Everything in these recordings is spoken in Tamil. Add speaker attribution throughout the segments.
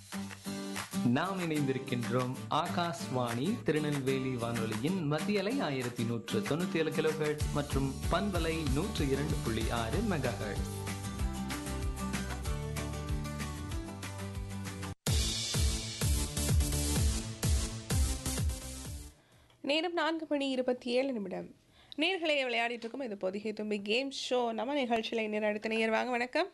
Speaker 1: நாம் இணைந்திருக்கின்றோம் ஆகாஷ்வாணி திருநெல்வேலி வானொலியின் மத்தியலை ஆயிரத்தி நூற்று தொண்ணூத்தி ஏழு கிலோஹெர்ட்ஸ் மற்றும் பண்பலை நூற்று இரண்டு புள்ளி ஆறு மெகா
Speaker 2: நேரம் நான்கு மணி இருபத்தி ஏழு நிமிடம் நேர்களை விளையாடிட்டு இருக்கோம் இது பொதிகை தும்பி கேம் ஷோ நம்ம நிகழ்ச்சியில் இன்னொரு அடுத்த நேயர் வாங்க வணக்கம்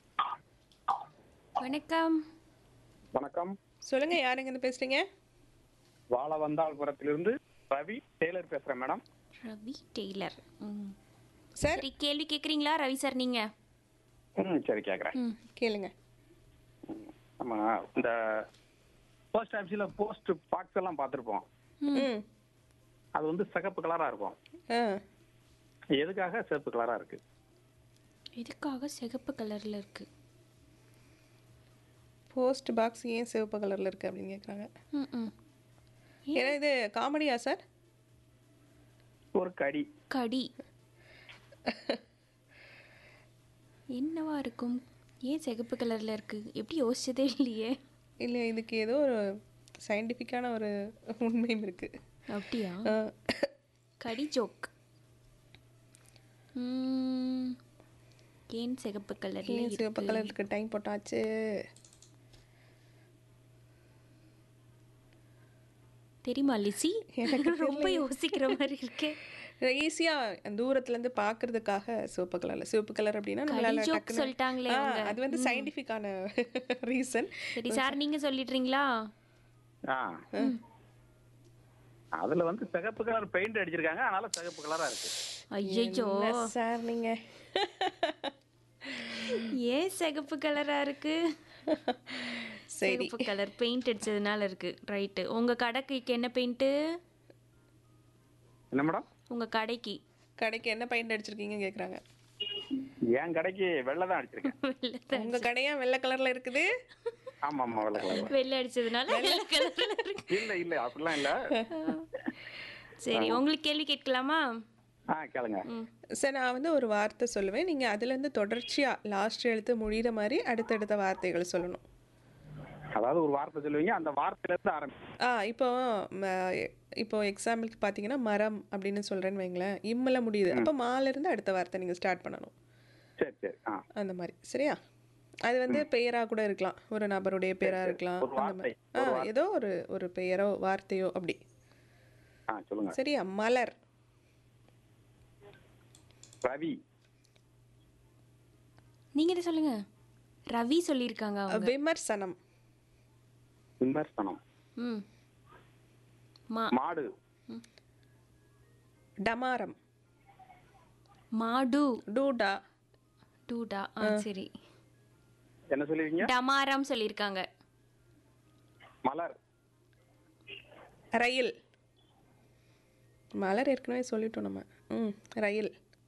Speaker 3: வணக்கம்
Speaker 4: வணக்கம்
Speaker 2: சொல்லுங்க யாருங்க இருந்து பேசுறீங்க
Speaker 4: வாழ வந்தாள்புரத்திலிருந்து ரவி டெய்லர் பேசுறேன் மேடம்
Speaker 3: ரவி டெய்லர் ம்.
Speaker 2: சார்
Speaker 3: சரி கேள்வி கேட்குறீங்களா ரவி சார் நீங்க
Speaker 4: ம் சரி கேக்குறேன்
Speaker 3: ம்
Speaker 2: கேளுங்க
Speaker 4: நம்ம இந்த போஸ்ட் ஆஃபீஸில் போஸ்ட் பாக்ஸ் எல்லாம் பார்த்துருப்போம்
Speaker 2: ம்
Speaker 4: அது வந்து சிகப்பு கலரா இருக்கும்
Speaker 2: ஆ
Speaker 4: எதுக்காக சிவப்பு கலரா இருக்கு
Speaker 3: எதுக்காக சிகப்பு கலர்ல இருக்கு
Speaker 2: போஸ்ட் பாக்ஸ் ஏன் சிவப்பு கலரில் இருக்குது அப்படின்னு கேட்குறாங்க
Speaker 3: ம் ம்
Speaker 2: ஏன்னா இது காமெடியா சார்
Speaker 4: ஒரு கடி
Speaker 3: கடி என்னவா இருக்கும் ஏன் சிகப்பு கலர்ல இருக்கு எப்படி யோசிச்சதே இல்லையே
Speaker 2: இல்லை இதுக்கு ஏதோ ஒரு சயின்டிஃபிக்கான ஒரு உண்மையும் இருக்குது
Speaker 3: அப்படியா கடி ஜோக் ம், ஏன் சிகப்பு கலர்ல
Speaker 2: ஏன் சிவப்பு
Speaker 3: இருக்கு
Speaker 2: கலருக்கு டைம் போட்டாச்சு
Speaker 3: தெரியுமா லிசி
Speaker 2: எனக்கு
Speaker 3: ரொம்ப யோசிக்கிற மாதிரி இருக்கே
Speaker 2: ஈஸியாக தூரத்துலேருந்து பார்க்கறதுக்காக சிவப்பு கலரில் சிவப்பு கலர் அப்படின்னா நம்மளால
Speaker 3: joke
Speaker 2: டக்குன்னு-
Speaker 3: சொல்லிட்டாங்களே
Speaker 2: ஆ,
Speaker 3: அவங்க.
Speaker 2: அது வந்து சயின்டிஃபிக்கான ரீசன்
Speaker 3: சரி சார் நீங்க சொல்லிடுறீங்களா
Speaker 4: ஆ அதுல வந்து சிகப்பு கலர் பெயிண்ட் அடிச்சிருக்காங்க அதனால சிகப்பு கலரா இருக்கு
Speaker 3: ஐயோ
Speaker 2: சார் நீங்க
Speaker 3: ஏன் சிகப்பு கலரா இருக்கு
Speaker 2: சரி
Speaker 3: சிகப்பு கலர் பெயிண்ட் அடிச்சதுனால இருக்கு ரைட்டு உங்க கடைக்கு என்ன பெயிண்ட்
Speaker 4: என்ன மேடம்
Speaker 3: உங்க கடைக்கு
Speaker 2: கடைக்கு என்ன பெயிண்ட் அடிச்சிருக்கீங்க கேக்குறாங்க
Speaker 4: என் கடைக்கு வெள்ளை தான் அடிச்சிருக்கேன்
Speaker 2: உங்க கடையா வெள்ளை கலர்ல இருக்குது
Speaker 4: ஆமா ஆமா வெள்ளை கலர்
Speaker 3: வெள்ளை அடிச்சதுனால வெள்ளை கலர்ல இருக்கு
Speaker 4: இல்ல இல்ல அப்படிலாம் இல்ல
Speaker 3: சரி உங்களுக்கு கேள்வி கேட்கலாமா
Speaker 4: ஆ கேளுங்க
Speaker 2: சார் நான் வந்து ஒரு வார்த்தை சொல்லுவேன் நீங்க அதுல இருந்து தொடர்ச்சியா லாஸ்ட் எழுத்து முடியிற மாதிரி அடுத்தடுத்த வார்த்தைகள் சொல்லணும்
Speaker 4: அதாவது ஒரு வார்த்தை சொல்லுவீங்க அந்த வார்த்தையில இருந்து ஆரம்பி
Speaker 2: ஆ இப்போ ம, இப்போ எக்ஸாம்பிளுக்கு பார்த்தீங்கன்னா மரம் அப்படின்னு சொல்றேன்னு வைங்களேன் இம்மல முடியுது அப்போ மால இருந்து அடுத்த வார்த்தை நீங்க ஸ்டார்ட் பண்ணணும்
Speaker 4: சரி சரி ஆ
Speaker 2: அந்த மாதிரி சரியா அது வந்து பெயரா கூட இருக்கலாம் ஒரு நபருடைய பெயரா
Speaker 4: சரி.
Speaker 2: இருக்கலாம்
Speaker 4: ஒரு
Speaker 2: அந்த மாதிரி
Speaker 4: வார்த்தை,
Speaker 2: ஆ
Speaker 4: ஒரு
Speaker 2: ஏதோ ஒரு ஒரு பெயரோ வார்த்தையோ அப்படி
Speaker 4: ஆ சொல்லுங்க
Speaker 2: சரியா மலர்
Speaker 4: ரவி
Speaker 3: நீங்க என்ன சொல்லுங்க ரவி சொல்லியிருக்காங்க அவங்க
Speaker 2: விமர்சனம்
Speaker 4: விமர்சனம்
Speaker 3: ம் மா
Speaker 4: மாடு
Speaker 2: டமாரம்
Speaker 3: மாடு
Speaker 2: டூடா
Speaker 3: டூடா ஆ சரி
Speaker 4: என்ன சொல்லுவீங்க
Speaker 3: டமாரம் சொல்லியிருக்காங்க
Speaker 4: மலர்
Speaker 2: ரயில் மலர் ஏற்கனவே சொல்லிட்டோம் நம்ம ம் ரயில்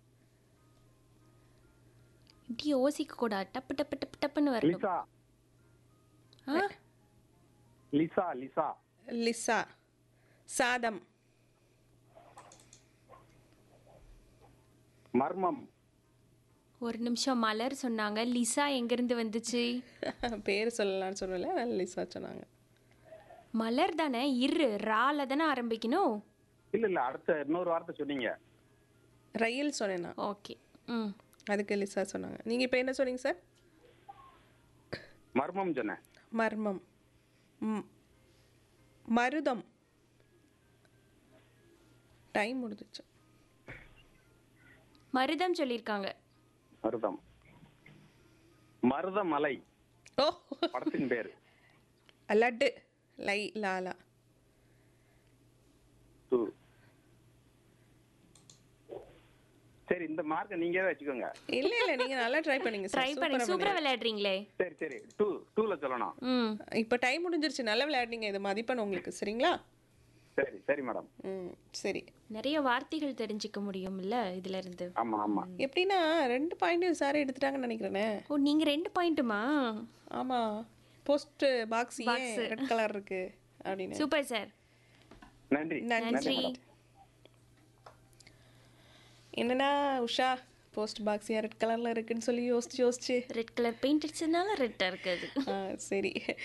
Speaker 3: இப்படி யோசிக்க கூடாது டப்பு டப்பு டப்பு டப்புன்னு வரணும்
Speaker 4: லிசா
Speaker 3: ஆ
Speaker 4: லிசா லிசா
Speaker 2: லிசா சாதம்
Speaker 4: மர்மம்
Speaker 3: ஒரு நிமிஷம் மலர் சொன்னாங்க லிசா எங்கிருந்து வந்துச்சு
Speaker 2: பேர் சொல்லலாம்னு சொன்னல அதனால லிசா சொன்னாங்க
Speaker 3: மலர் தானே இரு ரால தானே ஆரம்பிக்கணும்
Speaker 4: இல்ல இல்ல அடுத்த இன்னொரு வார்த்தை சொன்னீங்க
Speaker 2: ரயில் சொன்னேன் நான்
Speaker 3: ஓகே ம்
Speaker 2: அதுக்கு லிசா சொன்னாங்க நீங்கள் இப்போ என்ன சொன்னீங்க சார்
Speaker 4: மர்மம் சொன்னேன்
Speaker 2: மர்மம் ம். மருதம் டைம் முடிஞ்சிச்சு
Speaker 3: மருதம் சொல்லியிருக்காங்க
Speaker 4: மருதம் மருத மலை
Speaker 2: ஓ
Speaker 4: படத்தின் பேரு
Speaker 2: லட்டு லை லாலா
Speaker 4: து. சரி இந்த மார்க்கை நீங்க வச்சுக்கோங்க
Speaker 2: இல்ல இல்ல நீங்க நல்லா ட்ரை பண்ணீங்க
Speaker 3: ட்ரை
Speaker 2: சார்
Speaker 3: பண்ணி
Speaker 2: சூப்பரா
Speaker 3: சூப்பரா விளையாடுறீங்களே
Speaker 4: சரி சரி டூ டூல சொல்லணும்
Speaker 3: ம்
Speaker 2: இப்போ டைம் முடிஞ்சிருச்சு நல்லா விளையாடுனீங்க இது மதிப்பெண் உங்களுக்கு சரிங்களா
Speaker 4: சரி சரி மேடம்
Speaker 2: ம் சரி
Speaker 3: நிறைய வார்த்தைகள் தெரிஞ்சுக்க முடியும்ல இதுல இருந்து
Speaker 4: ஆமா ஆமா
Speaker 2: எப்படின்னா ரெண்டு பாயிண்ட் சாரே எடுத்துட்டாங்கன்னு நினைக்கிறேனே
Speaker 3: ஓ நீங்க ரெண்டு பாயிண்ட்டுமா
Speaker 2: ஆமா போஸ்ட் பாக்ஸ் ஏன் ரெட் கலர் இருக்கு அப்படின்னு
Speaker 3: சூப்பர் சார்
Speaker 4: நன்றி
Speaker 3: நன்றி
Speaker 2: என்னன்னா உஷா போஸ்ட் பாக்ஸ் ஏன் ரெட் கலர்ல இருக்குன்னு சொல்லி யோசிச்சு யோசிச்சு
Speaker 3: ரெட் கலர் பெயிண்ட் அடிச்சதுனால ரெட்டா இருக்குது
Speaker 2: ஆ, சரி